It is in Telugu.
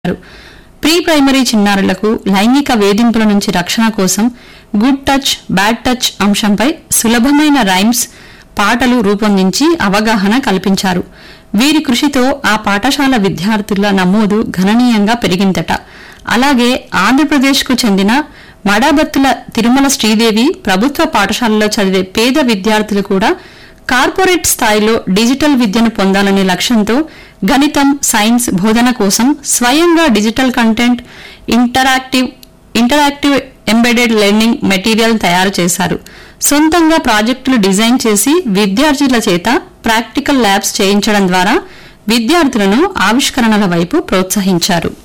ప్రీ ప్రైమరీ చిన్నారులకు లైంగిక వేధింపుల నుంచి రక్షణ కోసం గుడ్ టచ్ బ్యాడ్ టచ్ అంశంపై సులభమైన రైమ్స్ పాటలు రూపొందించి అవగాహన కల్పించారు వీరి కృషితో ఆ పాఠశాల విద్యార్థుల నమోదు గణనీయంగా పెరిగిందట అలాగే ఆంధ్రప్రదేశ్కు చెందిన మడాబత్తుల తిరుమల శ్రీదేవి ప్రభుత్వ పాఠశాలలో చదివే పేద విద్యార్థులు కూడా కార్పొరేట్ స్థాయిలో డిజిటల్ విద్యను పొందాలనే లక్ష్యంతో గణితం సైన్స్ బోధన కోసం స్వయంగా digital content interactive interactive embedded learning material తయారు చేశారు సొంతంగా ప్రాజెక్టులు డిజైన్ చేసి విద్యార్థుల చేత ప్రాక్టికల్ ల్యాబ్స్ చేయించడం ద్వారా విద్యార్థులను ఆవిష్కరణల వైపు ప్రోత్సహించారు